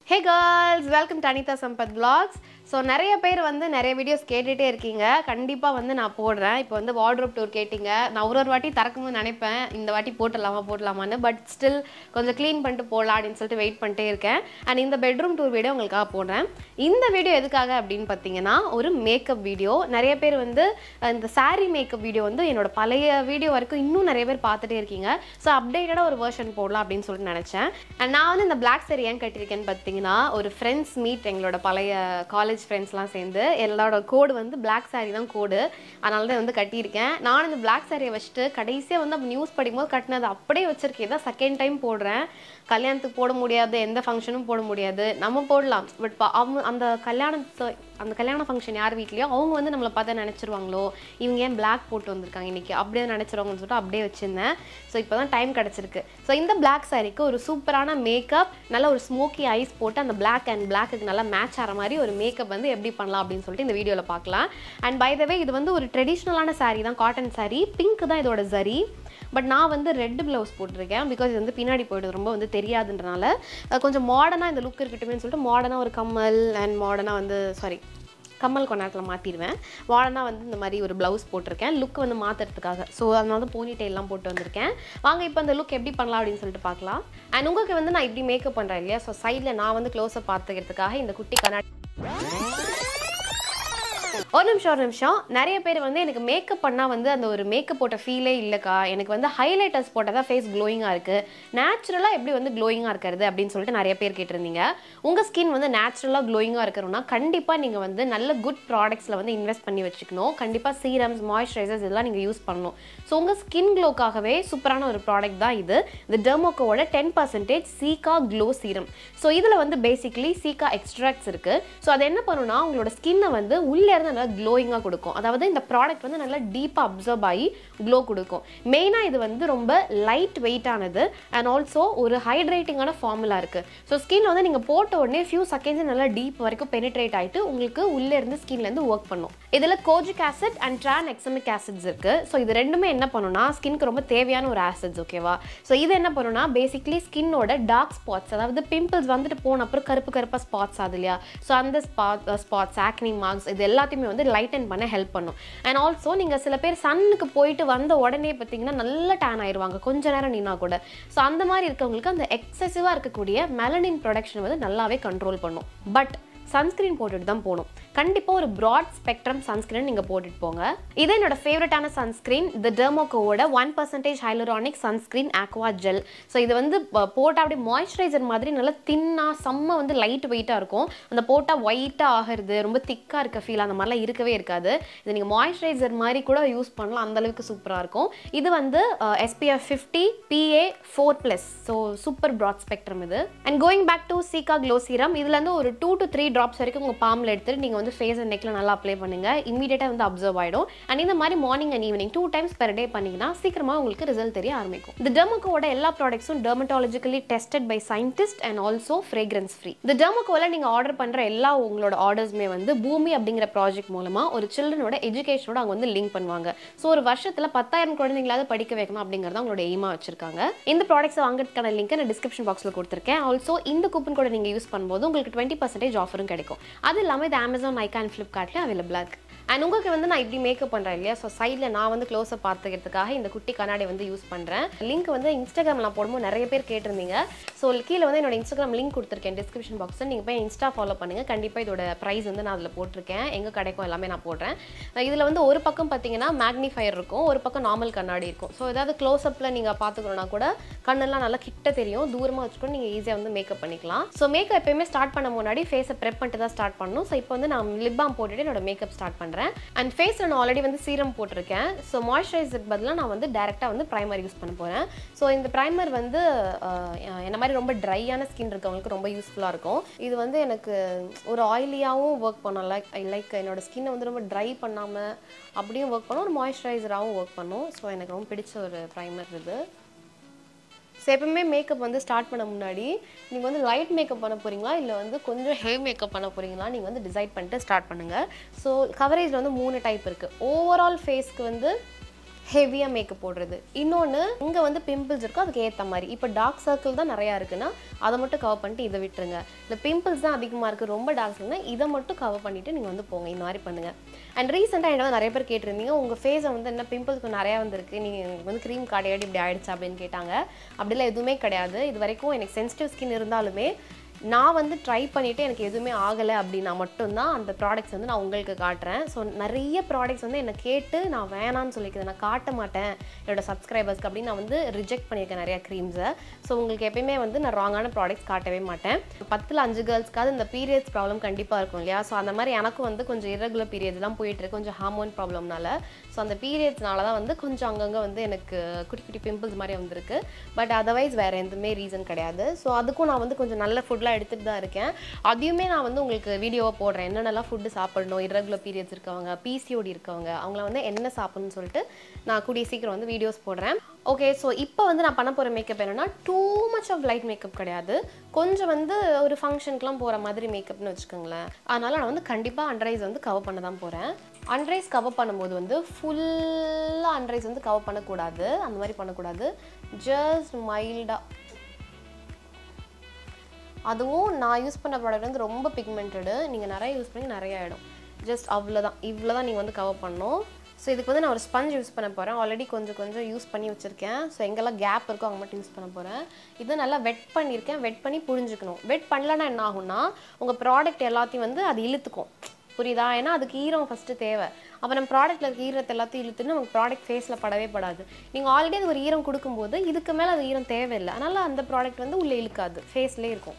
hey girls welcome to Anitha Sampath vlogs so நிறைய பேர் வந்து நிறைய வீடியோஸ் கேட்டுகிட்டே இருக்கீங்க கண்டிப்பாக வந்து நான் போடுறேன் இப்போ வந்து வார்ட்ரோப் டூர் கேட்டிங்க நான் ஒரு ஒரு வாட்டி திறக்கும்போது நினைப்பேன் இந்த வாட்டி போட்டுடலாமா போடலாமான்னு பட் ஸ்டில் கொஞ்சம் க்ளீன் பண்ணிட்டு போடலாம் அப்படின்னு சொல்லிட்டு வெயிட் பண்ணிட்டே இருக்கேன் அண்ட் இந்த பெட்ரூம் டூர் வீடியோ உங்களுக்காக போடுறேன் இந்த வீடியோ எதுக்காக அப்படின்னு பார்த்தீங்கன்னா ஒரு மேக்கப் வீடியோ நிறைய பேர் வந்து அஹ், இந்த saree மேக்கப் வீடியோ வந்து என்னோட பழைய வீடியோ வரைக்கும் இன்னும் நிறைய பேர் பார்த்துட்டே இருக்கீங்க ஸோ அப்டேட்டடாக ஒரு வெர்ஷன் போடலாம் அப்படின்னு சொல்லிட்டு நினச்சேன் அண்ட் நான் வந்து இந்த பிளாக் saree ஏன் கட்டியிருக்கேன்னு பார்த்தீங்கன்னா ஒரு ஃப்ரெண்ட்ஸ் மீட் எங்களோட பழைய காலேஜ் ஃப்ரெண்ட்ஸ்லாம் சேர்ந்து எல்லாரோட கோடு வந்து பிளாக் saree தான் கோடு அதனால தான் வந்து கட்டியிருக்கேன் நான் இந்த பிளாக் சாரியை வச்சுட்டு கடைசியாக வந்து அப்போ நியூஸ் படிக்கும்போது கட்டினது அப்படியே வச்சிருக்கேன் தான் செகண்ட் டைம் போடுறேன் கல்யாணத்துக்கு போட முடியாது எந்த ஃபங்க்ஷனும் போட முடியாது நம்ம போடலாம் பட் அவங்க அந்த கல்யாணத்தை அந்த கல்யாண ஃபங்க்ஷன் யார் வீட்லையோ அவங்க வந்து நம்மளை பார்த்தா நினச்சிருவாங்களோ இவங்க ஏன் பிளாக் போட்டு வந்திருக்காங்க இன்னைக்கு அப்படியே நினச்சிருவாங்கன்னு சொல்லிட்டு அப்படியே வச்சிருந்தேன் ஸோ இப்போ தான் டைம் கிடச்சிருக்கு ஸோ இந்த பிளாக் சாரிக்கு ஒரு சூப்பரான மேக்கப் நல்ல ஒரு ஸ்மோக்கி ஐஸ் போட்டு அந்த பிளாக் அண்ட் பிளாக்குக்கு நல்லா மேட்ச் ஆகிற மாதிரி ஒரு மேக்கப் வந்து எப்படி பண்ணலாம் அப்படின்னு சொல்லிட்டு இந்த வீடியோவில் பார்க்கலாம் அண்ட் பை த வே இது வந்து ஒரு ட்ரெடிஷ்னலான saree தான் காட்டன் saree பிங்க் தான் இதோட சரி பட் நான் வந்து ரெட் ப்ளவுஸ் போட்டிருக்கேன் பிகாஸ் இது வந்து பின்னாடி போயிடுது ரொம்ப வந்து தெரியாதுன்றனால அஹ் கொஞ்சம் மாடர்னாக இந்த லுக் இருக்கட்டுமே சொல்லிட்டு மாடர்னாக ஒரு கம்மல் அண்ட் மாடர்னாக வந்து சாரி கம்மல் கொஞ்ச நேரத்தில் மாற்றிடுவேன் மாடர்னாக வந்து இந்த மாதிரி ஒரு ப்ளவுஸ் போட்டிருக்கேன் லுக் வந்து மாற்றுறதுக்காக ஸோ அதனால தான் போனி டெய்லாம் போட்டு வந்திருக்கேன் வாங்க இப்போ அந்த லுக் எப்படி பண்ணலாம் அப்படின்னு சொல்லிட்டு பார்க்கலாம் அண்ட் உங்களுக்கு வந்து நான் இப்படி மேக்கப் பண்ணுறேன் இல்லையா ஸோ சைடில் நான் வந்து க்ளோஸப் பார்த்துக்கிறதுக்காக இந்த குட்டி கண்ணாடி ஒரு நிமிஷம் ஒரு நிமிஷம் நிறைய பேர் வந்து எனக்கு மேக்கப் பண்ணால் வந்து அந்த ஒரு மேக்கப் போட்ட ஃபீலே இல்லைக்கா எனக்கு வந்து ஹைலைட்டர்ஸ் போட்டால் தான் ஃபேஸ் க்ளோயிங்காக இருக்குது நேச்சுரலாக எப்படி வந்து க்ளோயிங்காக இருக்கிறது அப்படின்னு சொல்லிட்டு நிறைய பேர் கேட்டிருந்தீங்க உங்கள் ஸ்கின் வந்து நேச்சுரலாக க்ளோயிங்காக இருக்கணும்னா கண்டிப்பாக நீங்கள் வந்து நல்ல குட் ப்ராடக்ட்ஸில் வந்து இன்வெஸ்ட் பண்ணி வச்சுக்கணும் கண்டிப்பாக சீரம்ஸ் மாய்ஸ்சரைசர்ஸ் இதெல்லாம் நீங்கள் யூஸ் பண்ணணும் ஸோ உங்கள் ஸ்கின் க்ளோக்காகவே சூப்பரான ஒரு ப்ராடக்ட் தான் இது இந்த டெர்மோக்கோவோட ten percentage cica glow serum so இதில் வந்து பேசிக்லி சீகா எக்ஸ்ட்ராக்ட்ஸ் இருக்குது ஸோ அது என்ன பண்ணுன்னா உங்களோட ஸ்கின்னை வந்து உள்ளே இருந்து நல்லா க்ளோயிங்காக கொடுக்கும் அதாவது இந்த ப்ராடக்ட் வந்து நல்லா டீப்பாக அப்சர்வ் ஆகி க்ளோ கொடுக்கும் மெயினாக இது வந்து ரொம்ப லைட் வெயிட்டானது அண்ட் ஆல்சோ ஒரு ஹைட்ரேட்டிங்கான ஃபார்முலா இருக்குது ஸோ ஸ்கின் வந்து நீங்கள் போட்ட உடனே ஃபியூ செகண்ட்ஸ் நல்லா டீப் வரைக்கும் பெனிட்ரேட் ஆகிட்டு உங்களுக்கு உள்ளே இருந்து ஸ்கின்லேருந்து ஒர்க் பண்ணும் இதில் kojic acid and tranexamic acids இருக்குது ஸோ இது ரெண்டுமே என்ன பண்ணுன்னா ஸ்கின்க்கு ரொம்ப தேவையான ஒரு ஆசிட்ஸ் ஓகேவா ஸோ இது என்ன பண்ணுன்னா பேசிக்லி ஸ்கின்னோட டார்க் ஸ்பாட்ஸ் அதாவது பிம்பிள்ஸ் வந்துட்டு போன அப்புறம் கருப்பு கருப்பாக ஸ்பாட்ஸ் ஆகுது இல்லையா ஸோ அந்த ஸ்பாட் ஸ்பாட்ஸ் ஆக்னி மார்க்ஸ் இது எல்லாத்தையுமே வந்து லைட்டன் பண்ண ஹெல்ப் பண்ணும் அண்ட் ஆல்சோ நீங்கள் சில பேர் சன்னுக்கு போயிட்டு வந்த உடனே பார்த்தீங்கன்னா நல்ல டேன் ஆயிடுவாங்க கொஞ்ச நேரம் நின்னா கூட ஸோ அந்த மாதிரி இருக்கவங்களுக்கு அந்த எக்ஸசிவாக இருக்கக்கூடிய மெலனின் ப்ரொடக்ஷன் வந்து நல்லாவே கண்ட்ரோல் பண்ணும் பட் சன்ஸ்கிரீன் போட்டுட்டு தான் போகணும் கண்டிப்பாக ஒரு ப்ராட் ஸ்பெக்ட்ரம் சன்ஸ்கிரீன் நீங்கள் போட்டுட்டு போங்க இது என்னோட ஃபேவரட்டான சன்ஸ்கிரீன் த டெர்மோகோவோட one percentage hyaluronic sunscreen aqua gel so இது வந்து போட்டால் அப்படியே மாய்ஸ்சரைசர் மாதிரி நல்லா தின்னாக செம்ம வந்து லைட் வெயிட்டாக இருக்கும் அந்த போட்டால் ஒயிட்டாக ஆகிறது ரொம்ப திக்காக இருக்க ஃபீல் அந்த மாதிரிலாம் இருக்கவே இருக்காது இது நீங்கள் மாய்ஸ்சரைசர் மாதிரி கூட யூஸ் பண்ணலாம் அந்த அளவுக்கு சூப்பராக இருக்கும் இது வந்து SPF fifty PA four plus so super broad spectrum இது and going back to cica glow serum இதுலேருந்து ஒரு டூ டு த்ரீ ட்ராப்ஸ் வரைக்கும் உங்கள் பாம்பில் எடுத்துட்டு நீங்கள் வந்து ஃபேஸ் அண்ட் நெக்கில் நல்லா அப்ளை பண்ணுங்க இமீடியட்டாக வந்து அப்சர்வ் ஆகிடும் அண்ட் இந்த மாதிரி morning and evening two times per day பண்ணிங்கன்னா சீக்கிரமாக உங்களுக்கு ரிசல்ட் தெரிய ஆரம்பிக்கும் இந்த டெர்மோக்கோட எல்லா ப்ராடக்ட்ஸும் dermatologically tested by scientist and also fragrance free இந்த டெர்மோக்கோவில் நீங்கள் ஆர்டர் பண்ணுற எல்லா உங்களோட ஆர்டர்ஸுமே வந்து பூமி அப்படிங்கிற ப்ராஜெக்ட் மூலமாக ஒரு சில்ட்ரனோட எஜுகேஷனோட அவங்க வந்து லிங்க் பண்ணுவாங்க ஸோ ஒரு வருஷத்தில் பத்தாயிரம் குழந்தைங்களாவது படிக்க வைக்கணும் அப்படிங்கிறத அவங்களோட எய்மாக வச்சிருக்காங்க இந்த ப்ராடக்ட்ஸ் வாங்குறதுக்கான லிங்க் நான் டிஸ்கிரிப்ஷன் பாக்ஸில் கொடுத்துருக்கேன் ஆல்சோ இந்த கூப்பன் கூட நீங்கள் யூஸ் பண்ணும்போது உங்களுக்கு டுவெண்ட்டி பர்சன்டேஜ் ஆஃபரும் கிடைக்கும் அது இல்லாமல் இது அமேசான் ஐக்கா அண்ட் ஃப்ளிப்கார்ட்லேயும் அவைலபிளாக இருக்குது அண்ட் உங்களுக்கு வந்து நான் இப்படி மேக்கப் பண்ணுறேன் இல்லையா ஸோ சைடில் நான் வந்து க்ளோஸப் பார்த்துக்கிறதுக்காக இந்த குட்டி கண்ணாடி வந்து யூஸ் பண்ணுறேன் லிங்க் வந்து இன்ஸ்டாகிராமில் போடும்போது நிறைய பேர் கேட்டிருந்தீங்க ஸோ கீழே வந்து என்னோட இன்ஸ்டாகிராம் லிங்க் கொடுத்துருக்கேன் டிஸ்கிரிப்ஷன் பாக்ஸில் நீங்கள் போய் இன்ஸ்டா ஃபாலோ பண்ணுங்கள் கண்டிப்பாக இதோட ப்ரைஸ் வந்து நான் அதில் போட்டிருக்கேன் எங்கே கிடைக்கும் எல்லாமே நான் போடுறேன் இதில் வந்து ஒரு பக்கம் பார்த்தீங்கன்னா மேக்னிஃபயர் இருக்கும் ஒரு பக்கம் நார்மல் கண்ணாடி இருக்கும் ஸோ ஏதாவது க்ளோஸ்அப்பில் நீங்கள் பார்த்துக்கணும்னா கூட கண்ணெல்லாம் நல்லா கிட்ட தெரியும் தூரமாக வச்சுக்கணும் நீங்கள் ஈஸியாக வந்து மேக்கப் பண்ணிக்கலாம் ஸோ மேக்கப் எப்பயுமே ஸ்டார்ட் பண்ண முன்னாடி ஃபேஸை ப்ரெப் பண்ணிட்டு தான் ஸ்டார்ட் பண்ணணும் ஸோ இப்போ வந்து நான் லிப் பாம் போட்டுட்டு என்னோட மேக்கப் ஸ்டார்ட் பண்ணுறேன் அண்ட் ஃபேஸில் நான் ஆல்ரெடி வந்து சீரம் போட்டிருக்கேன் ஸோ மாய்ஸ்சரைசர் பதிலாக நான் வந்து டேரெக்டாக வந்து ப்ரைமர் யூஸ் பண்ண போகிறேன் ஸோ இந்த ப்ரைமர் வந்து ஆஹ், என்ன மாதிரி ரொம்ப ட்ரையான ஸ்கின் இருக்கவங்களுக்கு ரொம்ப யூஸ்ஃபுல்லாக இருக்கும் இது வந்து எனக்கு ஒரு ஆயிலியாகவும் ஒர்க் பண்ணும் லைக் லைக் என்னோட ஸ்கின்னை வந்து ரொம்ப ட்ரை பண்ணாமல் அப்படியும் ஒர்க் பண்ணும் ஒரு மாய்ஸ்சரைசராகவும் ஒர்க் பண்ணும் ஸோ எனக்கு ரொம்ப பிடிச்ச ஒரு ப்ரைமர் இது ஸோ எப்பவுமே மேக்கப் வந்து ஸ்டார்ட் பண்ண முன்னாடி நீங்கள் வந்து லைட் மேக்கப் பண்ண போகிறீங்களா இல்லை வந்து கொஞ்சம் ஹெவி மேக்கப் பண்ண போகிறீங்களா நீங்கள் வந்து டிசைட் பண்ணிட்டு ஸ்டார்ட் பண்ணுங்கள் ஸோ கவரேஜில் வந்து மூணு டைப் இருக்குது ஓவரால் ஃபேஸ்க்கு வந்து ஹெவியாக மேக்கப் போடுறது இன்னொன்று இங்கே வந்து பிம்பிள்ஸ் இருக்கோ அதுக்கு ஏற்ற மாதிரி இப்போ டார்க் சர்க்கிள் தான் நிறையா இருக்குன்னா அதை மட்டும் கவர் பண்ணிட்டு இதை விட்டுருங்க இல்லை பிம்பிள்ஸ் தான் அதிகமாக இருக்குது ரொம்ப டார்க் சர்க்கிள்னா இதை மட்டும் கவர் பண்ணிவிட்டு நீங்கள் வந்து போங்க இந்த மாதிரி பண்ணுங்கள் அண்ட் ரீசெண்டாக என்ன நிறைய பேர் கேட்டிருந்தீங்க உங்கள் ஃபேஸை வந்து என்ன பிம்பிள்ஸ் நிறையா வந்திருக்கு நீங்கள் வந்து க்ரீம் காடையாடி இப்படி ஆயிடுச்சு அப்படின்னு கேட்டாங்க அப்படிலாம் எதுவுமே கிடையாது இது வரைக்கும் எனக்கு சென்சிட்டிவ் ஸ்கின் இருந்தாலுமே நான் வந்து ட்ரை பண்ணிவிட்டு எனக்கு எதுவுமே ஆகலை அப்படின்னா மட்டும்தான் அந்த ப்ராடக்ட்ஸ் வந்து நான் உங்களுக்கு காட்டுறேன் ஸோ நிறைய ப்ராடக்ட்ஸ் வந்து என்னை கேட்டு நான் வேணான்னு சொல்லிக்கிறேன் நான் காட்ட மாட்டேன் என்னோட சப்ஸ்கிரைபர்ஸ்க்கு அப்படின்னு நான் வந்து ரிஜெக்ட் பண்ணியிருக்கேன் நிறையா க்ரீம்ஸை ஸோ உங்களுக்கு எப்பயுமே வந்து நான் ராங்கான ப்ராடக்ட்ஸ் காட்டவே மாட்டேன் பத்தில் அஞ்சு கேர்ள்ஸ்க்காவது இந்த பீரியட்ஸ் ப்ராப்ளம் கண்டிப்பாக இருக்கும் இல்லையா ஸோ அந்த மாதிரி எனக்கும் வந்து கொஞ்சம் இரகுலர் பீரியட்ஸ்லாம் போயிட்டுருக்கு கொஞ்சம் ஹார்மோன் ப்ராப்ளம்னால ஸோ அந்த பீரியட்ஸ்னால தான் வந்து கொஞ்சம் அங்கங்கே வந்து எனக்கு குட்டி குட்டி பிம்பிள்ஸ் மாதிரி வந்திருக்கு பட் அதர்வைஸ் வேறு எதுவுமே ரீசன் கிடையாது ஸோ அதுக்கும் நான் வந்து கொஞ்சம் நல்ல ஃபுட்லாம் எடுத்துகிட்டு தான் இருக்கேன் அதையுமே நான் வந்து உங்களுக்கு வீடியோவை போடுறேன் என்னென்னலாம் ஃபுட்டு சாப்பிடணும் இரகுலர் பீரியட்ஸ் இருக்கவங்க பிசிஓடி இருக்கவங்க அவங்கள வந்து என்ன சாப்பிடணும்னு சொல்லிட்டு நான் கூடிய சீக்கிரம் வந்து வீடியோஸ் போடுறேன் ஓகே ஸோ இப்போ வந்து நான் பண்ண போகிற மேக்கப் என்னென்னா too much of light makeup கிடையாது கொஞ்சம் வந்து ஒரு ஃபங்க்ஷனுக்குலாம் போகிற மாதிரி மேக்கப்னு வச்சுக்கோங்களேன் அதனால் நான் வந்து கண்டிப்பாக அண்டரைஸ் வந்து கவர் பண்ண தான் போகிறேன் அண்ட்ரைஸ் கவர் பண்ணும்போது வந்து ஃபுல்லாக அண்ட்ரைஸ் வந்து கவர் பண்ணக்கூடாது அந்த மாதிரி பண்ணக்கூடாது ஜஸ்ட் மைல்டாக அதுவும் நான் யூஸ் பண்ண ப்ராடக்ட் வந்து ரொம்ப பிக்மெண்டடு நீங்கள் நிறைய யூஸ் பண்ணி நிறைய ஆகிடும் ஜஸ்ட் அவ்வளோதான் இவ்வளோ தான் நீங்கள் வந்து கவர் பண்ணணும் ஸோ இதுக்கு வந்து நான் ஒரு ஸ்பஞ்ச் யூஸ் பண்ண போகிறேன் ஆல்ரெடி கொஞ்சம் கொஞ்சம் யூஸ் பண்ணி வச்சுருக்கேன் ஸோ எங்கெல்லாம் கேப் இருக்கோ அங்கே மட்டும் யூஸ் பண்ண போகிறேன் இது நல்லா வெட் பண்ணியிருக்கேன் வெட் பண்ணி புரிஞ்சுக்கணும் வெட் பண்ணலன்னா என்ன ஆகும்னா உங்கள் ப்ராடக்ட் எல்லாத்தையும் வந்து அது இழுத்துக்கும் புரியுதா ஏன்னா அதுக்கு ஈரம் ஃபஸ்ட்டு தேவை அப்போ நம்ம ப்ராடக்ட்டில் இருக்க ஈரத்தை எல்லாத்தையும் இழுத்துன்னு நமக்கு ப்ராடக்ட் ஃபேஸில் படவே படாது நீங்கள் ஆல்ரெடி அது ஒரு ஈரம் கொடுக்கும்போது இதுக்கு மேலே அது ஈரம் தேவையில்லை அதனால் அந்த ப்ராடக்ட் வந்து உள்ளே இழுக்காது ஃபேஸ்லேயே இருக்கும்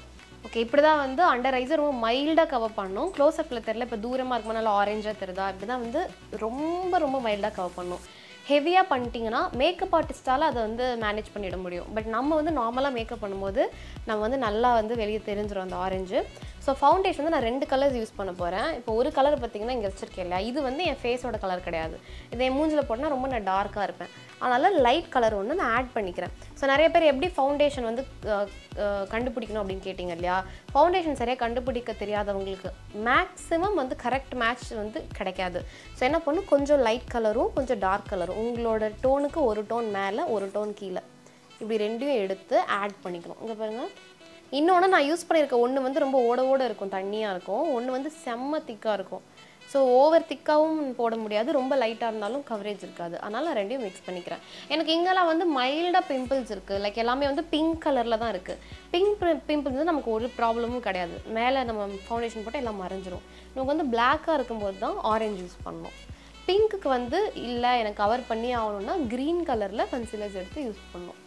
ஓகே இப்படி தான் வந்து அண்டர் ஐஸை ரொம்ப மைல்டாக கவர் பண்ணணும் க்ளோஸ்அப்பில் தெரில இப்போ தூரமாக இருக்கும்போது நல்லா ஆரஞ்சாக தெரியுதா இப்படி தான் வந்து ரொம்ப ரொம்ப மைல்டாக கவர் பண்ணணும் ஹெவியாக பண்ணிட்டீங்கன்னா மேக்கப் ஆர்டிஸ்ட்டால் அதை வந்து மேனேஜ் பண்ணிட முடியும் பட் நம்ம வந்து நார்மலாக மேக்கப் பண்ணும்போது நம்ம வந்து நல்லா வந்து வெளியே தெரிஞ்சிடும் அந்த ஆரஞ்சு ஸோ ஃபவுண்டேஷன் வந்து நான் ரெண்டு கலர்ஸ் யூஸ் பண்ண போகிறேன் இப்போ ஒரு கலர் பார்த்தீங்கன்னா இங்கே வச்சிருக்கேன் இல்லையா இது வந்து என் ஃபேஸோட கலர் கிடையாது இதை என் மூஞ்சில் போட்டால் ரொம்ப நான் டார்க்காக இருப்பேன் அதனால் லைட் கலர் ஒன்று நான் ஆட் பண்ணிக்கிறேன் ஸோ நிறைய பேர் எப்படி ஃபவுண்டேஷன் வந்து அஹ், அஹ், கண்டுபிடிக்கணும் அப்படின்னு கேட்டிங்க இல்லையா ஃபவுண்டேஷன் சரியாக கண்டுபிடிக்க தெரியாதவங்களுக்கு மேக்ஸிமம் வந்து கரெக்ட் மேட்ச் வந்து கிடைக்காது ஸோ என்ன பண்ணும் கொஞ்சம் லைட் கலரும் கொஞ்சம் டார்க் கலரும் உங்களோட டோனுக்கு ஒரு டோன் மேலே ஒரு டோன் கீழே இப்படி ரெண்டையும் எடுத்து ஆட் பண்ணிக்கணும் இங்கே பாருங்கள் இன்னொன்று நான் யூஸ் பண்ணியிருக்க ஒன்று வந்து ரொம்ப ஓட ஓட இருக்கும் தண்ணியாக இருக்கும் ஒன்று வந்து செம்ம திக்காக இருக்கும் ஸோ ஓவர் திக்காகவும் போட முடியாது ரொம்ப லைட்டாக இருந்தாலும் கவரேஜ் இருக்காது அதனால் நான் ரெண்டையும் மிக்ஸ் பண்ணிக்கிறேன் எனக்கு இங்கெல்லாம் வந்து மைல்டாக பிம்பிள்ஸ் இருக்குது லைக் எல்லாமே வந்து பிங்க் கலரில் தான் இருக்குது பிங்க் பிம்பிள்ஸ் வந்து நமக்கு ஒரு ப்ராப்ளமும் கிடையாது மேலே நம்ம ஃபவுண்டேஷன் போட்டு எல்லாம் மறைஞ்சிரும் நமக்கு வந்து பிளாக்காக இருக்கும்போது தான் ஆரஞ்சு யூஸ் பண்ணணும் பிங்க்குக்கு வந்து இல்லை எனக்கு கவர் பண்ணி ஆகணும்னா க்ரீன் கலரில் கன்சிலர்ஸ் எடுத்து யூஸ் பண்ணணும்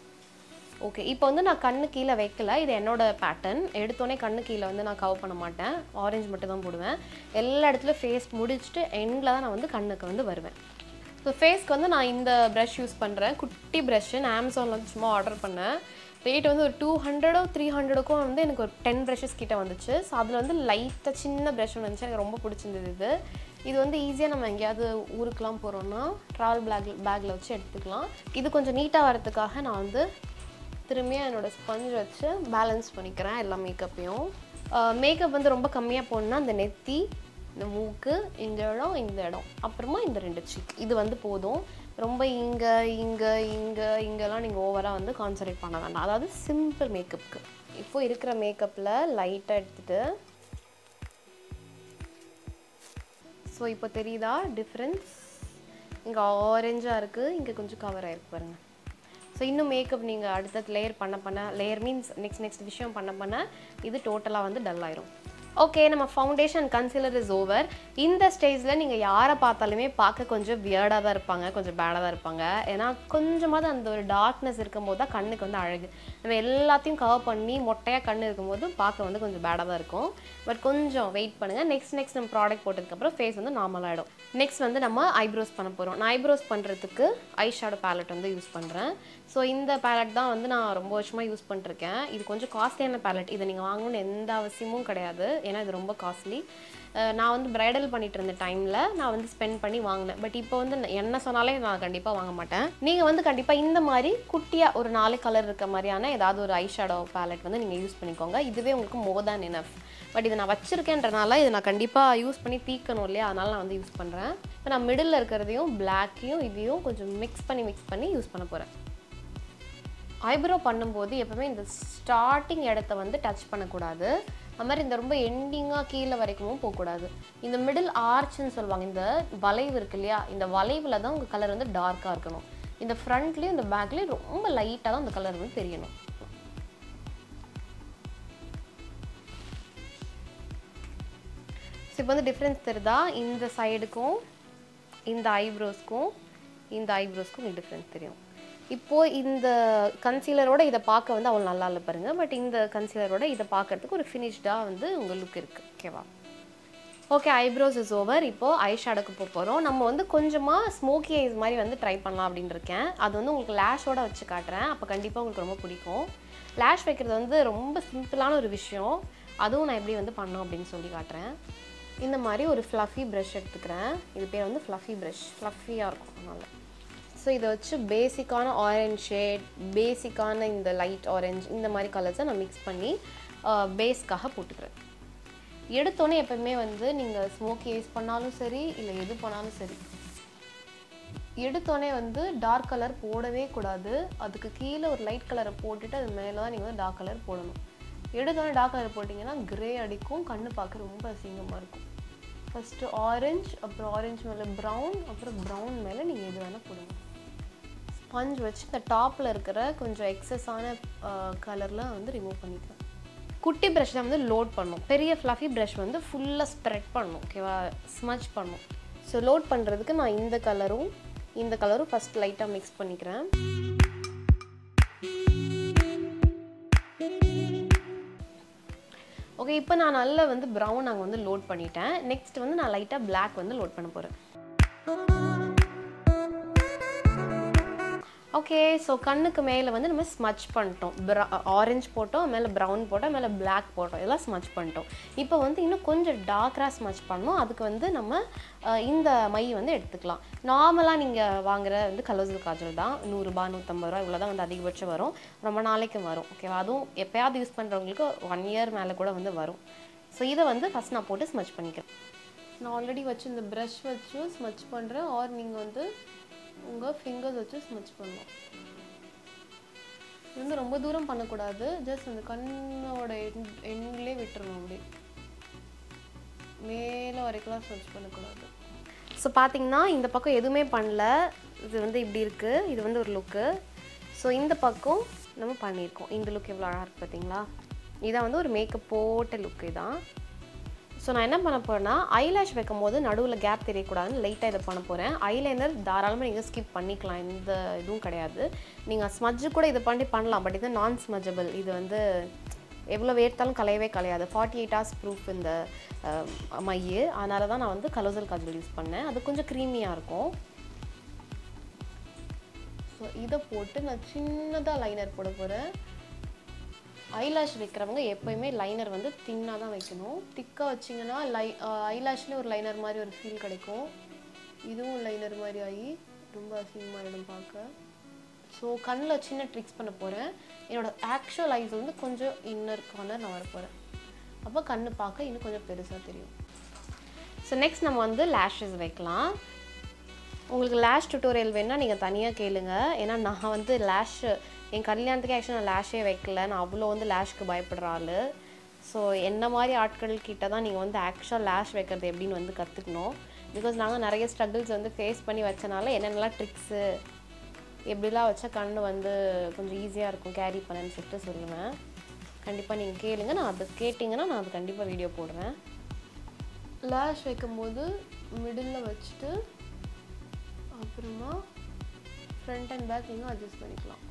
ஓகே இப்போ வந்து நான் கண்ணு கீழே வைக்கல இது என்னோட பேட்டர்ன் எடுத்தோடனே கண்ணு கீழே வந்து நான் கவர் பண்ண மாட்டேன் ஆரஞ்சு மட்டும் தான் போடுவேன் எல்லா இடத்துலையும் ஃபேஸ் முடிச்சுட்டு எண்டில் தான் நான் வந்து கண்ணுக்கு வந்து வருவேன் ஸோ ஃபேஸ்க்கு வந்து நான் இந்த ப்ரஷ் யூஸ் பண்ணுறேன் குட்டி ப்ரஷ்ஷு நான் அமேசானில் வந்து சும்மா ஆர்டர் பண்ணேன் ரேட் வந்து ஒரு டூ ஹண்ட்ரடோ த்ரீ ஹண்ட்ரடுக்கும் வந்து எனக்கு ஒரு டென் ப்ரஷஸ் கிட்ட வந்துச்சு ஸோ அதில் வந்து லைட்டாக சின்ன ப்ரஷ் ஒன்று வந்துச்சு எனக்கு ரொம்ப பிடிச்சிருந்தது இது இது வந்து ஈஸியாக நம்ம எங்கேயாவது ஊருக்குலாம் போகிறோன்னா ட்ராவல் பேக் பேக்கில் வச்சு எடுத்துக்கலாம் இது கொஞ்சம் நீட்டாக வரதுக்காக நான் வந்து திரும்பியும் என்னோட ஸ்பஞ்ச் வச்சு பேலன்ஸ் பண்ணிக்கிறேன் எல்லா மேக்கப்பையும் மேக்கப் வந்து ரொம்ப கம்மியாக போடணும்னா இந்த நெத்தி இந்த மூக்கு இந்த இடம் இந்த இடம் அப்புறமா இந்த ரெண்டு சிக் இது வந்து போதும் ரொம்ப இங்கே இங்கே இங்கே இங்கெல்லாம் நீங்கள் ஓவராக வந்து கான்சன்ட்ரேட் பண்ண வேண்டாம் அதாவது சிம்பிள் மேக்கப்புக்கு இப்போ இருக்கிற மேக்கப்பில் லைட்டாக எடுத்துகிட்டு ஸோ இப்போ தெரியுதா டிஃப்ரென்ஸ் இங்கே ஆரஞ்சாக இருக்குது இங்கே கொஞ்சம் கவர் ஆயிருக்கு பாருங்க ஸோ இன்னும் மேக்கப் நீங்கள் அடுத்தது லேயர் பண்ண பண்ண லேயர் மீன்ஸ் நெக்ஸ்ட் நெக்ஸ்ட் விஷயம் பண்ண பண்ண இது டோட்டலாக வந்து டல் ஆயிரும் ஓகே நம்ம ஃபவுண்டேஷன் கன்சிலர் இஸ் ஓவர் இந்த ஸ்டேஜில் நீங்கள் யாரை பார்த்தாலுமே பார்க்க கொஞ்சம் வியர்டாக தான் இருப்பாங்க கொஞ்சம் பேடாக தான் இருப்பாங்க ஏன்னா கொஞ்சமாவது அந்த ஒரு டார்க்னஸ் இருக்கும்போது தான் கண்ணுக்கு வந்து அழகு நம்ம எல்லாத்தையும் கவர் பண்ணி மொட்டையாக கண்ணு இருக்கும்போது பார்க்க வந்து கொஞ்சம் பேடாக தான் இருக்கும் பட் கொஞ்சம் வெயிட் பண்ணுங்கள் நெக்ஸ்ட் நெக்ஸ்ட் நம்ம ப்ராடக்ட் போட்டதுக்கப்புறம் ஃபேஸ் வந்து நார்மல் ஆகிடும் நெக்ஸ்ட் வந்து நம்ம ஐப்ரோஸ் பண்ண போகிறோம் நான் ஐப்ரோஸ் பண்ணுறதுக்கு ஐ ஷேடோ பேலட் வந்து யூஸ் பண்ணுறேன் ஸோ இந்த பேலட் தான் வந்து நான் ரொம்ப வருஷமாக யூஸ் பண்ணிருக்கேன் இது கொஞ்சம் காஸ்ட்லியான பேலட் இதை நீங்கள் வாங்கணும்னு எந்த அவசியமும் கிடையாது ஏன்னா இது ரொம்ப காஸ்ட்லி நான் வந்து பிரைடல் பண்ணிட்டு இருந்த டைமில் நான் வந்து ஸ்பெண்ட் பண்ணி வாங்கினேன் பட் இப்போ வந்து ந- என்ன சொன்னாலே நான் கண்டிப்பாக வாங்க மாட்டேன் நீங்கள் வந்து கண்டிப்பாக இந்த மாதிரி குட்டியாக ஒரு நாலு கலர் இருக்க மாதிரியான ஏதாவது ஒரு ஐ ஷேடோ பேலட் வந்து நீங்கள் யூஸ் பண்ணிக்கோங்க இதுவே உங்களுக்கு மோர் தேன் எனஃப் பட் இதை நான் வச்சிருக்கேன்றனால இதை நான் கண்டிப்பாக யூஸ் பண்ணி தீக்கணும் இல்லையா அதனால நான் வந்து யூஸ் பண்ணுறேன் இப்போ நான் மிடில் இருக்கிறதையும் பிளாக்கையும் இதையும் கொஞ்சம் மிக்ஸ் பண்ணி மிக்ஸ் பண்ணி யூஸ் பண்ண போகிறேன் ஐப்ரோ பண்ணும்போது எப்பவுமே இந்த ஸ்டார்டிங் இடத்த வந்து டச் பண்ணக்கூடாது அது மாதிரி இந்த ரொம்ப எண்டிங்காக கீழே வரைக்கும் போகக்கூடாது இந்த மிடில் ஆர்ச்னு சொல்லுவாங்க இந்த வளைவு இருக்கு இல்லையா இந்த வளைவில் தான் உங்கள் கலர் வந்து டார்க்காக இருக்கணும் இந்த ஃப்ரண்ட்லேயும் இந்த பேக்லேயும் ரொம்ப லைட்டாக தான் அந்த கலர் வந்து தெரியணும் ஸோ இப்போ வந்து டிஃப்ரென்ஸ் தெரியுதா இந்த சைடுக்கும் இந்த ஐப்ரோஸ்க்கும் இந்த ஐப்ரோஸ்க்கும் உங்களுக்கு டிஃப்ரென்ஸ் தெரியும் இப்போது இந்த கன்சீலரோட இதை பார்க்க வந்து அவ்வளோ நல்லா இல்லை பாருங்க பட் இந்த கன்சீலரோட இதை பார்க்கறதுக்கு ஒரு ஃபினிஷ்டாக வந்து உங்கள் லுக் இருக்குது ஓகேவா ஓகே ஐப்ரோஸ் இஸ் ஓவர் இப்போது ஐ ஷேடோக்கு போக போகிறோம் நம்ம வந்து கொஞ்சமாக ஸ்மோக்கி ஐஸ் மாதிரி வந்து ட்ரை பண்ணலாம் அப்படின்னு இருக்கேன் அது வந்து உங்களுக்கு லேஷோட வச்சு காட்டுறேன் அப்போ கண்டிப்பாக உங்களுக்கு ரொம்ப பிடிக்கும் லேஷ் வைக்கிறது வந்து ரொம்ப சிம்பிளான ஒரு விஷயம் அதுவும் நான் எப்படி வந்து பண்ணோம் அப்படின்னு சொல்லி காட்டுறேன் இந்த மாதிரி ஒரு ஃப்ளஃபி ப்ரஷ் எடுத்துக்கிறேன் இது பேர் வந்து ஃப்ளஃபி ப்ரஷ் ஃப்ளஃபியாக இருக்கும் அதனால் ஸோ இதை வச்சு பேசிக்கான ஆரஞ்ச் ஷேட் பேசிக்கான இந்த லைட் ஆரஞ்ச் இந்த மாதிரி கலர்ஸை நான் மிக்ஸ் பண்ணி பேஸ்க்காக போட்டுக்கிறேன் எடுத்தோன்னே எப்பவுமே வந்து நீங்கள் ஸ்மோக்கி யூஸ் பண்ணாலும் சரி இல்லை எது பண்ணாலும் சரி எடுத்தோடனே வந்து டார்க் கலர் போடவே கூடாது அதுக்கு கீழே ஒரு லைட் கலரை போட்டுட்டு அது மேலே தான் நீங்கள் வந்து டார்க் கலர் போடணும் எடுத்தோடனே டார்க் கலர் போட்டிங்கன்னா கிரே அடிக்கும் கண்ணு பார்க்க ரொம்ப அசிங்கமாக இருக்கும் ஃபஸ்ட்டு ஆரஞ்சு அப்புறம் ஆரஞ்சு மேலே ப்ரௌன் அப்புறம் ப்ரௌன் மேலே நீங்கள் எது வேணால் போடுங்க ஸ்பஞ்ச் வச்சு இந்த டாப்பில் இருக்கிற கொஞ்சம் எக்ஸஸான கலர்லாம் வந்து ரிமூவ் பண்ணிக்கலாம் குட்டி ப்ரஷ் தான் வந்து லோட் பண்ணும் பெரிய ஃப்ளஃபி ப்ரஷ் வந்து ஃபுல்லாக ஸ்ப்ரெட் பண்ணும் ஓகேவா ஸ்மச் பண்ணும் ஸோ லோட் பண்ணுறதுக்கு நான் இந்த கலரும் இந்த கலரும் ஃபஸ்ட் லைட்டாக மிக்ஸ் பண்ணிக்கிறேன் ஓகே இப்போ நான் நல்லா வந்து ப்ரௌன் அங்கே வந்து லோட் பண்ணிட்டேன் நெக்ஸ்ட் வந்து நான் லைட்டாக Black வந்து லோட் பண்ண போகிறேன் ஓகே ஸோ கண்ணுக்கு மேலே வந்து நம்ம ஸ்மச் பண்ணிட்டோம் ஆரஞ்சு போட்டோம் மேலே ப்ரௌன் போட்டோம் மேலே Black போட்டோம் இதெல்லாம் ஸ்மச் பண்ணிட்டோம் இப்போ வந்து இன்னும் கொஞ்சம் டார்க்கராக ஸ்மச் பண்ணணும் அதுக்கு வந்து நம்ம அஹ், இந்த மை வந்து எடுத்துக்கலாம் நார்மலாக நீங்கள் வாங்குற வந்து கலர்ஸில் காஜல் தான் நூறுரூபா நூற்றம்பது ரூபா இவ்வளோ தான் வந்து அதிகபட்சம் வரும் ரொம்ப நாளைக்கு வரும் ஓகேவா அதுவும் எப்பயாவது யூஸ் பண்ணுறவங்களுக்கு ஒன் இயர் மேலே கூட வந்து வரும் ஸோ இதை வந்து ஃபஸ்ட் நான் போட்டு ஸ்மச் பண்ணிக்கிறேன் நான் ஆல்ரெடி வச்சு இந்த ப்ரஷ் வச்சு ஸ்மச் பண்ணுறேன் ஆர் நீங்கள் வந்து உங்கள் ஃபிங்கர்ஸ் வச்சு ஸ்மச் பண்ணலாம் இது வந்து ரொம்ப தூரம் பண்ணக்கூடாது ஜஸ்ட் அந்த கண்ணோட எண்ட்லேயே விட்டுறணும் அப்படியே மேலே வரைக்கும்லாம் ஸ்மச் பண்ணக்கூடாது ஸோ பார்த்தீங்கன்னா இந்த பக்கம் எதுவுமே பண்ணல இது வந்து இப்படி இருக்குது இது வந்து ஒரு லுக்கு ஸோ இந்த பக்கம் நம்ம பண்ணியிருக்கோம் இந்த லுக் எவ்வளோ அழகாக இருக்குது பார்த்தீங்களா இதான் வந்து ஒரு மேக்கப் போட்ட லுக்கு இதான் ஸோ நான் என்ன பண்ண போறேன்னா ஐலாஷ் வைக்கும் போது நடுவில் கேப் தெரியக்கூடாதுன்னு லைட்டாக இதை பண்ண போகிறேன் ஐலைனர் தாராளமாக நீங்கள் ஸ்கிப் பண்ணிக்கலாம் எந்த இதுவும் கிடையாது நீங்கள் ஸ்மஜ்ஜு கூட இது பண்ணி பண்ணலாம் பட் இது நான் ஸ்மஜபிள் இது வந்து எவ்வளோ வேர்த்தாலும் கலையவே கலையாது ஃபார்ட்டி எயிட் ஹவர்ஸ் ப்ரூஃப் இந்த அஹ், மைய அதனால தான் நான் வந்து கலோசல் காஜல் யூஸ் பண்ணேன் அது கொஞ்சம் க்ரீமியாக இருக்கும் ஸோ இதை போட்டு நான் சின்னதாக லைனர் போட போகிறேன் ஐலாஷ் வைக்கிறவங்க எப்போயுமே லைனர் வந்து தின்னாக தான் வைக்கணும் திக்காக வச்சிங்கன்னா லை ஐலாஷ்லேயும் ஒரு லைனர் மாதிரி ஒரு ஃபீல் கிடைக்கும் இதுவும் லைனர் மாதிரி ஆகி ரொம்ப அசிங்கமாகிடும் பார்க்க ஸோ கண்ணில் சின்ன ட்ரிக்ஸ் பண்ண போகிறேன் என்னோட ஆக்சுவல் ஐஸ் வந்து கொஞ்சம் இன்னர் கார்னர் நான் வர போகிறேன் அப்போ கண்ணு பார்க்க இன்னும் கொஞ்சம் பெருசாக தெரியும் ஸோ நெக்ஸ்ட் நம்ம வந்து லேஷஸ் வைக்கலாம் உங்களுக்கு லேஷ் டுட்டோரியல் வேணால் நீங்கள் தனியாக கேளுங்க ஏன்னா நான் வந்து லேஷ் என் கல்யாணத்துக்கு ஆக்சுவலாக நான் லேஷே வைக்கல நான் அவ்வளோ வந்து லேஷ்க்கு பயப்படுற ஆள் ஸோ என்ன மாதிரி ஆட்கள் கிட்ட தான் நீங்கள் வந்து ஆக்சுவலாக லேஷ் வைக்கிறது எப்படின்னு வந்து கற்றுக்கணும் பிகாஸ் நாங்கள் நிறைய ஸ்ட்ரகிள்ஸ் வந்து ஃபேஸ் பண்ணி வச்சனால என்னென்னலாம் ட்ரிக்ஸு எப்படிலாம் வச்சா கண் வந்து கொஞ்சம் ஈஸியாக இருக்கும் கேரி பண்ணேன்னு சொல்லிட்டு சொல்லுவேன் கண்டிப்பாக நீங்கள் கேளுங்க நான் அதை கேட்டிங்கன்னா நான் அது கண்டிப்பாக வீடியோ போடுறேன் லேஷ் வைக்கும்போது மிடில் வச்சுட்டு அப்புறமா ஃப்ரண்ட் அண்ட் பேக் நீங்கள் அட்ஜஸ்ட் பண்ணிக்கலாம்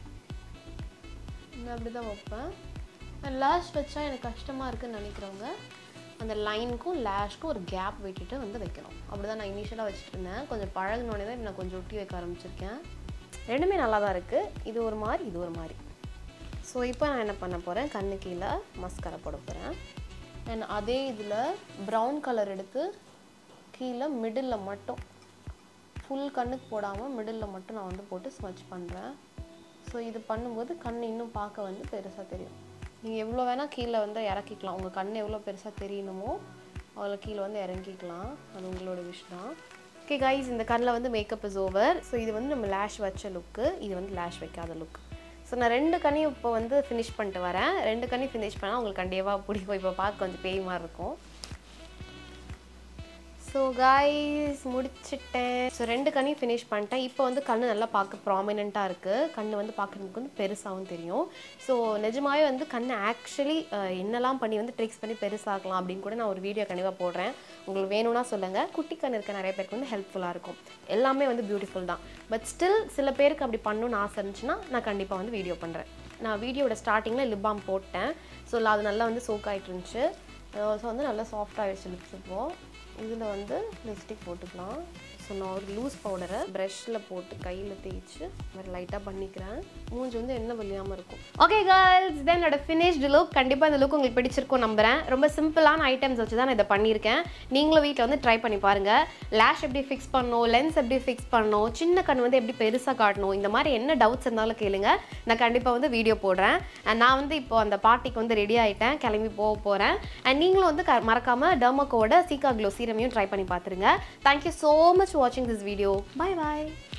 நான் அப்படி தான் வைப்பேன் லேஷ் வச்சா எனக்கு கஷ்டமாக இருக்குன்னு நினைக்கிறவங்க அந்த லைனுக்கும் லேஷ்க்கும் ஒரு கேப் விட்டுட்டு வந்து வைக்கணும் அப்படி தான் நான் இனிஷியலாக வச்சுட்டு இருந்தேன் கொஞ்சம் பழகினோடனே தான் இப்ப நான் கொஞ்சம் ஒட்டி வைக்க ஆரம்பிச்சிருக்கேன் ரெண்டுமே நல்லா தான் இருக்குது இது ஒரு மாதிரி இது ஒரு மாதிரி ஸோ இப்போ நான் என்ன பண்ண போகிறேன் கண்ணு கீழே மஸ்காரா போட போகிறேன் அண்ட் அதே இதில் ப்ரௌன் கலர் எடுத்து கீழே மிடில் மட்டும் ஃபுல் கண்ணுக்கு போடாமல் மிடில் மட்டும் நான் வந்து போட்டு ஸ்மச் பண்ணுறேன் ஸோ இது பண்ணும்போது கண் இன்னும் பார்க்க வந்து பெருசாக தெரியும் நீங்கள் எவ்வளோ வேணால் கீழே வந்து இறக்கிக்கலாம் உங்கள் கண் எவ்வளோ பெருசாக தெரியணுமோ அவ்வளோ கீழே வந்து இறங்கிக்கலாம் அது உங்களோட விஷ் தான் ஓகே கைஸ் இந்த கண்ணில் வந்து மேக்கப் இஸ் ஓவர் ஸோ இது வந்து நம்ம லேஷ் வச்ச லுக்கு இது வந்து லேஷ் வைக்காத லுக் ஸோ நான் ரெண்டு கண்ணையும் இப்போ வந்து ஃபினிஷ் பண்ணிட்டு வரேன் ரெண்டு கண்ணையும் ஃபினிஷ் பண்ணால் உங்களுக்கு கண்டிப்பாக பிடிக்கும் இப்போ பார்க்க கொஞ்சம் பேய் மாதிரி இருக்கும் ஸோ காய்ஸ் முடிச்சிட்டேன் ஸோ ரெண்டு கண்ணையும் ஃபினிஷ் பண்ணிட்டேன் இப்போ வந்து கண் நல்லா பார்க்க ப்ராமினெண்ட்டாக இருக்குது கண் வந்து பார்க்குறதுக்கு வந்து பெருசாகவும் தெரியும் ஸோ நிஜமாவே வந்து கண் ஆக்சுவலி என்னெல்லாம் பண்ணி வந்து ட்ரிக்ஸ் பண்ணி பெருசாக்கலாம் அப்படின்னு கூட நான் ஒரு வீடியோ கண்டிப்பாக போடுறேன் உங்களுக்கு வேணும்னா சொல்லுங்கள் குட்டி கண் இருக்க நிறைய பேருக்கு வந்து ஹெல்ப்ஃபுல்லாக இருக்கும் எல்லாமே வந்து பியூட்டிஃபுல் தான் பட் ஸ்டில் சில பேருக்கு அப்படி பண்ணணும்னு ஆசை இருந்துச்சுன்னா நான் கண்டிப்பாக வந்து வீடியோ பண்ணுறேன் நான் வீடியோட ஸ்டார்டிங்கில் லிப் பாம் போட்டேன் ஸோ அது நல்லா வந்து சோக் ஆகிட்டு இருந்துச்சு ஸோ வந்து நல்லா சாஃப்ட் ஆகிடுச்சு லிப்ஸ் இப்போது இதில் வந்து லிப்ஸ்டிக் போட்டுக்கலாம் ஸோ நான் ஒரு லூஸ் பவுடரை ப்ரஷ்ஷில் போட்டு கையில் தேய்ச்சி மாதிரி லைட்டாக பண்ணிக்கிறேன் மூஞ்சி வந்து என்ன வலியாமல் இருக்கும் ஓகே கேர்ள்ஸ் தென் என்னோட ஃபினிஷ்டு லுக் கண்டிப்பாக இந்த லுக் உங்களுக்கு பிடிச்சிருக்கும் நம்புறேன் ரொம்ப சிம்பிளான ஐட்டம்ஸ் வச்சு தான் நான் இதை பண்ணியிருக்கேன் நீங்களும் வீட்டில் வந்து ட்ரை பண்ணி பாருங்கள் லேஷ் எப்படி ஃபிக்ஸ் பண்ணணும் லென்ஸ் எப்படி ஃபிக்ஸ் பண்ணணும் சின்ன கண் வந்து எப்படி பெருசாக காட்டணும் இந்த மாதிரி என்ன டவுட்ஸ் இருந்தாலும் கேளுங்க நான் கண்டிப்பாக வந்து வீடியோ போடுறேன் அண்ட் நான் வந்து இப்போ அந்த பார்ட்டிக்கு வந்து ரெடி ஆகிட்டேன் கிளம்பி போக போகிறேன் அண்ட் நீங்களும் வந்து க மறக்காமல் டர்மோக்கோட சீக்கா க்ளோ சீரமையும் ட்ரை பண்ணி பார்த்துருங்க தேங்க்யூ ஸோ மச் வாட்சிங் திஸ் வீடியோ பை பாய்